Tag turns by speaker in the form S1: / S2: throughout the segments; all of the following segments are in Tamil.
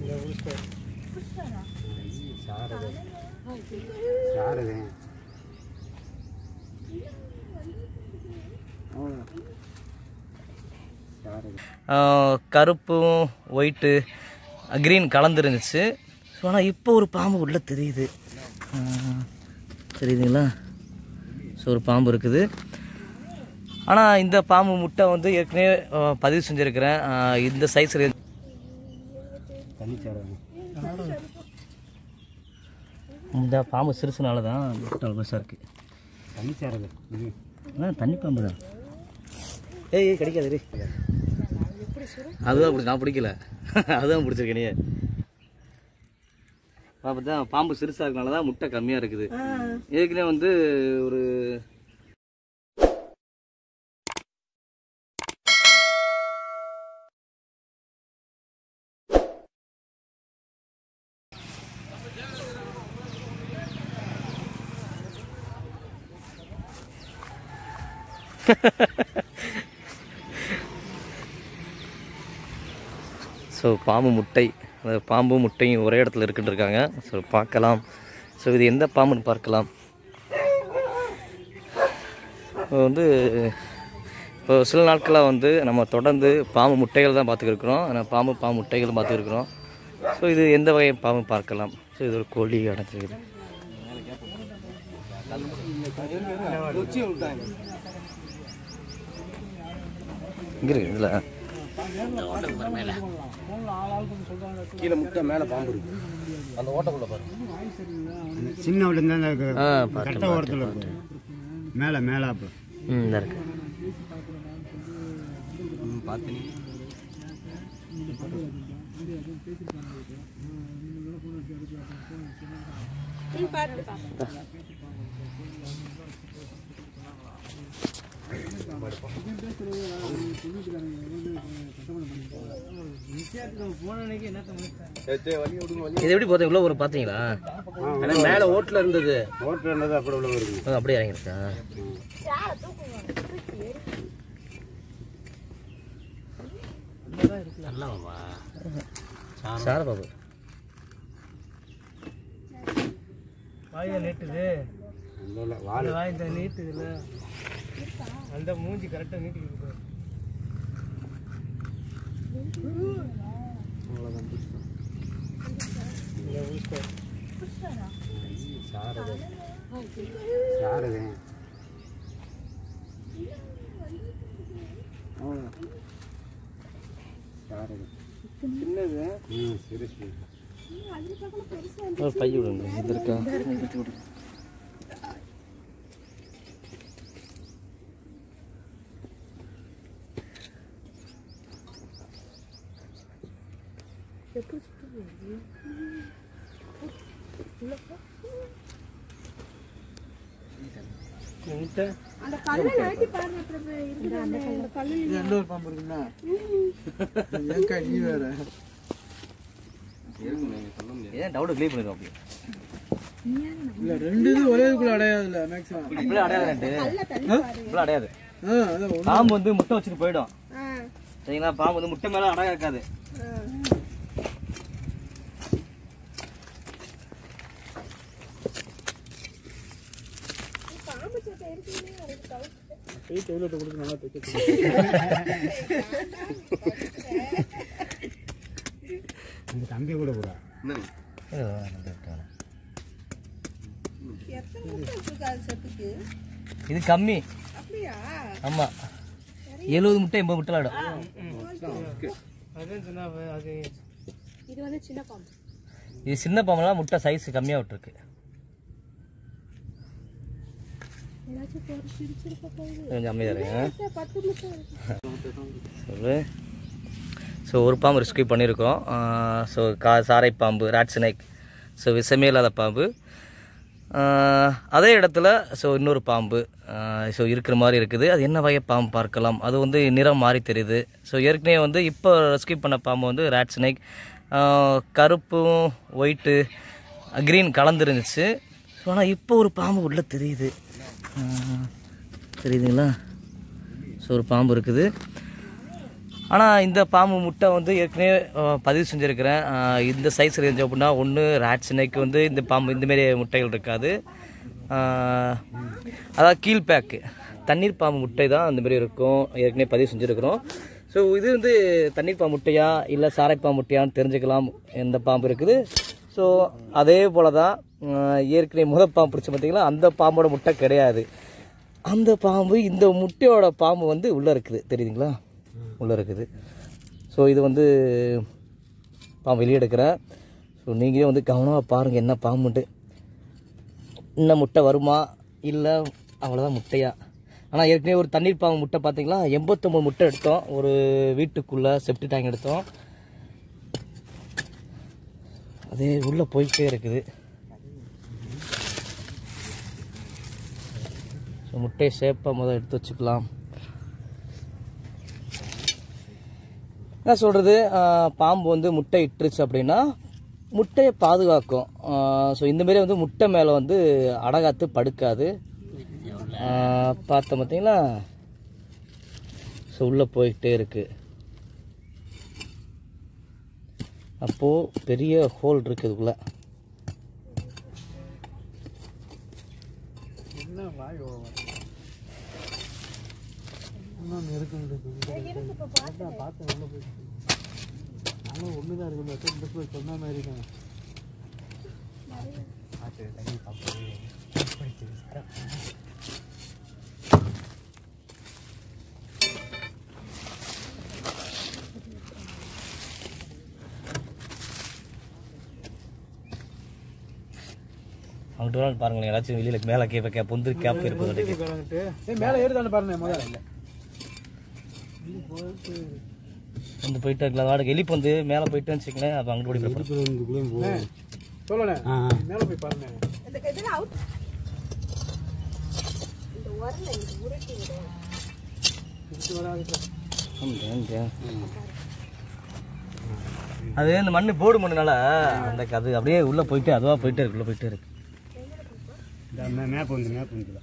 S1: சாருது சாருது
S2: ஆஹ் கருப்பும் ஒயிட்டு க்ரீன் கலந்துருந்துச்சு ஸோ ஆனால் இப்போ ஒரு பாம்பு உள்ளே தெரியுது ஆஹ் தெரியுதுங்களா ஸோ ஒரு பாம்பு இருக்குது ஆனால் இந்த பாம்பு முட்டை வந்து ஏற்கனவே ஆஹ் பதிவு செஞ்சுருக்கிறேன் ஆஹ் இந்த சைஸில்
S1: தண்ணி சாருது
S2: இந்த பாம்பு சிறுசுனால தான் முட்டை பெருசாக இருக்குது
S1: தண்ணி சாருது இது
S2: ஆ தண்ணி பாம்பு தான் ஏய் ஏய் கிடைக்காது ரே அதுதான் பிடி நான் பிடிக்கல அதுதான் பிடிச்சிருக்கேன் நீ அப்போ தான் பாம்பு சிறுசாக இருக்கனால தான் முட்டை கம்மியாக இருக்குது ஏற்கனவே வந்து ஒரு ஸோ பாம்பு முட்டை அதாவது பாம்பும் முட்டையும் ஒரே இடத்துல இருக்குன்னு இருக்காங்க ஸோ பார்க்கலாம் ஸோ இது எந்த பாம்புன்னு பார்க்கலாம் இப்போ வந்து இப்போ சில நாட்களாக வந்து நம்ம தொடர்ந்து பாம்பு முட்டைகள் தான் பார்த்துக்கிருக்கிறோம் ஆனால் பாம்பு பாம்பு முட்டைகள் பார்த்துருக்குறோம் ஸோ இது எந்த வகை பாம்பு பார்க்கலாம் ஸோ இது ஒரு கோழி அடைச்சிருக்குது இங்கே இருக்கு இதில்
S1: கீழே முட்டை மேலே பாம்பு இருக்கு
S2: அந்த ஓட்டக்குள்ளே பாரு
S1: சின்ன வீடு இருந்தால் அந்த
S2: ஆ பார்த்தேன்
S1: கட்ட ஓரத்தில் இருக்கு மேலே மேலே அப்போ
S2: ம் இந்த இருக்கு
S1: பார்த்தீங்க
S2: இது எப்படி பார்த்தீங்க உள்ள ஒரு பார்த்தீங்களா
S1: மேலே ஓட்டில் இருந்தது ஓட்டில் இருந்தது அப்படி உள்ள வருது
S2: அது அப்படியே இறங்கிருக்கா
S1: நல்லாவா
S2: சார பாபு
S3: வாயை நீட்டுது
S1: இல்லை வாழை
S3: வாய் இந்த நீட்டுதுல அந்த மூஞ்சி கரெக்டாக நீட்டிக்கிட்டு
S1: சாருது சாருது சாருது சின்னது ம் சிறுசு
S2: ஒரு பை விடுங்க இது இருக்கா
S3: எந்த ஒரு பாம்பு இருக்குண்ணா ஏங்கா நீ வேற
S2: ஏன் டவுட் க்ளீன் பண்ணிடுவோம் அப்படி
S3: இல்ல ரெண்டு இது ஒரே இதுக்குள்ள அடையாதுல்ல மேக்ஸிமம்
S2: அப்படியே அடையாது ரெண்டு அப்படியே அடையாது
S3: ஆ அதான் ஒண்ணு.
S2: பாம்பு வந்து முட்டை வச்சுட்டு போயிடும் சரிங்களா பாம்பு வந்து முட்டை மேல அடங்க இருக்காது
S3: போய் டொய்லெட் கொடுத்து நல்லா தைக்க
S1: இந்த தம்பி கூட கூட
S2: இது கம்மி ஆமா எழுபது முட்டை எண்பது முட்டை ஆடும்
S3: அதான் சொன்னா அது
S2: இது சின்ன பாம்பெல்லாம் முட்டை சைஸ் கம்மியா விட்டுருக்கு கொஞ்சம் அமைதியா இருங்க சொல்லு ஸோ ஒரு பாம்பு ரெஸ்கியூ பண்ணியிருக்கோம் ஸோ கா சாரை பாம்பு ராட் ஸ்னேக் ஸோ விஷமே இல்லாத பாம்பு ஆஹ் அதே இடத்துல ஸோ இன்னொரு பாம்பு ஸோ இருக்கிற மாதிரி இருக்குது அது என்ன வகை பாம்பு பார்க்கலாம் அது வந்து நிறம் மாறி தெரியுது ஸோ ஏற்கனவே வந்து இப்போ ரெஸ்கியூ பண்ண பாம்பு வந்து ராட் ஸ்னேக் கருப்பும் ஒயிட்டு க்ரீன் கலந்துருந்துச்சு ஸோ ஆனால் இப்போ ஒரு பாம்பு உள்ளே தெரியுது ஆஹ் தெரியுதுங்களா ஸோ ஒரு பாம்பு இருக்குது ஆனால் இந்த பாம்பு முட்டை வந்து ஏற்கனவே அஹ், பதிவு செஞ்சுருக்கிறேன் அஹ், இந்த சைஸ் இருந்துச்சு அப்படின்னா ஒன்று ரேட் ஸ்னேக் வந்து இந்த பாம்பு இந்தமாரி முட்டைகள் இருக்காது அஹ், அதாவது கீழ் பேக்கு தண்ணீர் பாம்பு முட்டை தான் அந்த மாதிரி இருக்கும் ஏற்கனவே பதிவு செஞ்சுருக்கிறோம் ஸோ இது வந்து தண்ணீர் பாம்பு முட்டையா இல்லை சாரை பாம்பு முட்டையான்னு தெரிஞ்சுக்கலாம் எந்த பாம்பு இருக்குது ஸோ அதே போல தான் அஹ், ஏற்கனவே முத பாம்பு பிடிச்ச பார்த்தீங்களா அந்த பாம்போட முட்டை கிடையாது அந்த பாம்பு இந்த முட்டையோட பாம்பு வந்து உள்ளே இருக்குது தெரியுதுங்களா உள்ளே இருக்குது ஸோ இது வந்து பாம்பு வெளியே எடுக்கிறேன் ஸோ நீங்களே வந்து கவனமாக பாருங்கள் என்ன பாம்புன்ட்டு இன்னும் முட்டை வருமா இல்லை அவ்வளோதான் முட்டையா ஆனால் ஏற்கனவே ஒரு தண்ணீர் பாம்பு முட்டை பார்த்தீங்களா எண்பத்தொம்பது முட்டை எடுத்தோம் ஒரு வீட்டுக்குள்ளே செப்டி டேங்க் எடுத்தோம் அது உள்ளே போயிட்டே இருக்குது ஸோ முட்டையை ஷேப்பாக முதல் எடுத்து வச்சுக்கலாம் என்ன சொல்கிறது பாம்பு வந்து முட்டை இட்டுருச்சு அப்படின்னா முட்டையை பாதுகாக்கும் ஸோ இந்தமாரி வந்து முட்டை மேலே வந்து அடகாத்து படுக்காது ஆஹ் பார்த்தோம் பார்த்தீங்களா ஸோ உள்ளே போய்கிட்டே இருக்கு அப்போது பெரிய ஹோல் இருக்குது இதுக்குள்ளே
S3: என்ன வாய் இன்னும் நெருக்கம் பார்த்தேன் உள்ள போய் ஆனால் ஒன்று தான் இருக்கு இந்த போய் சொன்ன மாதிரி தான்
S2: அங்கிட்டு வேணா பாருங்களேன் ஏதாச்சும் வெளியில் மேலே கேப்ப கே பொந்து கேப் இருப்பது
S3: கிடந்துட்டு மேலே ஏறுதானே பாருங்க முதல்ல இல்லை
S2: வந்து போயிட்டு இருக்கலாம் வாடகை எலி வந்து மேலே போயிட்டு வச்சுக்கங்களேன் அப்போ அங்கிட்டு ஓடி போய்
S3: சொல்லணே மேலே போய் பாருங்க
S2: அது இந்த மண்ணு போடு மண்ணுனால அந்த அது அப்படியே உள்ள போயிட்டு அதுவா போயிட்டே இருக்கு உள்ள போயிட்டே இருக்கு
S1: மேப் வந்து மேப் வந்து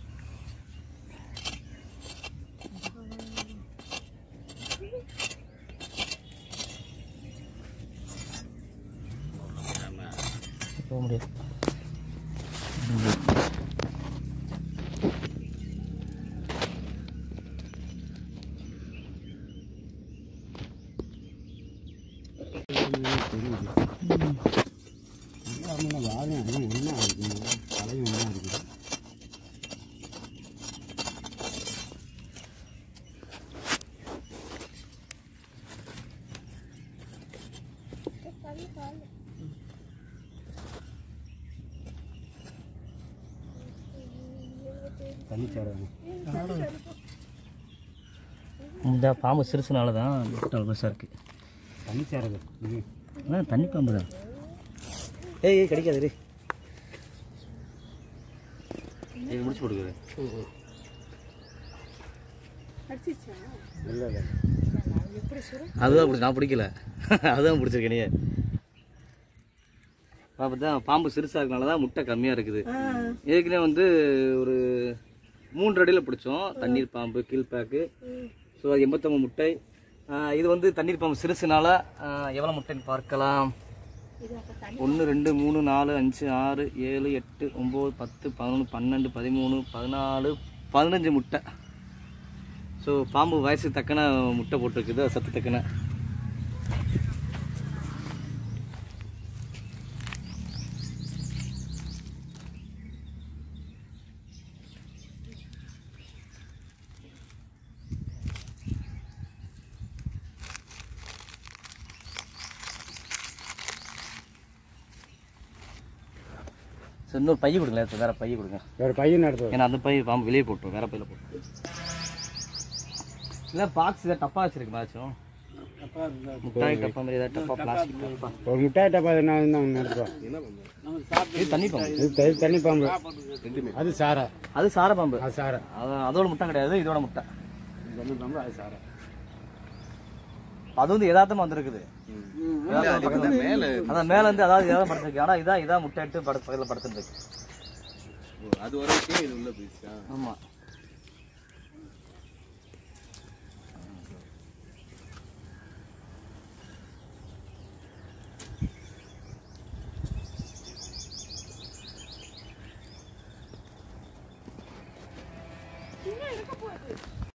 S2: போக முடியாது
S1: யாரும் அதுவும் ஒன்றா இருக்குது தலையும் ஒன்றா இருக்குது தண்ணிச்சாரம்
S2: இந்த பாம்பு சிறுசுனால தான் முட்டை பெருசாக இருக்கு
S1: தண்ணிச்சாரம் இது
S2: ஆ தண்ணி பாம்பு தான் ஏய் ஏய் கிடைக்காது ரே இது முடிச்சு கொடுக்குறேன்
S1: இல்லை இல்லை
S2: அதுதான் பிடிச்சி நான் பிடிக்கல அதுதான் பிடிச்சிருக்கேன் நீ அப்போ தான் பாம்பு சிறுசாக இருக்கனால தான் முட்டை கம்மியாக இருக்குது ஏற்கனவே வந்து ஒரு மூன்று அடியில் பிடிச்சோம் தண்ணீர் பாம்பு கீழ்பேக்கு ஸோ அது எண்பத்தொம்பது முட்டை ஆஹ் இது வந்து தண்ணீர் பாம்பு சிறுசுனால எவ்வளோ முட்டைன்னு பார்க்கலாம் ஒன்று ரெண்டு மூணு நாலு அஞ்சு ஆறு ஏழு எட்டு ஒம்பது பத்து பதினொன்று பன்னெண்டு பதிமூணு பதினாலு பதினஞ்சு முட்டை ஸோ பாம்பு வயசு தக்கன முட்டை போட்டிருக்குது அது சத்து தக்கன ஸோ இன்னொரு பைய கொடுங்க வேற பைய கொடுங்க
S1: வேறு பையன் எடுத்து
S2: ஏன்னா அந்த பை பாம்பு வெளியே போட்டோம் வேற பையில போட்டோம் இல்லை பாக்ஸ் இதை டப்பா வச்சிருக்கு மேட்சும் முட்டாய் டப்பா மாதிரி ஏதாவது டப்பா பிளாஸ்டிக் டப்பா
S1: ஒரு முட்டாய் டப்பா என்ன இருந்தால் ஒன்று எடுத்துருவா
S2: இது தண்ணி பாம்பு
S1: இது த- தண்ணி பாம்பு அது சாரை
S2: அது சார பாம்பு
S1: அது சாரை
S2: அது அதோட முட்டை கிடையாது இதோட முட்டை
S1: தண்ணி பாம்பு அது சாரை
S2: அது வந்து யதார்த்தமா வந்திருக்குது அதான் மேல இருந்து அதாவது இதான் படுத்திருக்கு ஆனா இதான் இதான் முட்டை எடுத்து படு பக்கத்துல படுத்துருக்கு
S4: அது வரைக்கும் இது உள்ள போயிடுச்சா
S2: ஆமா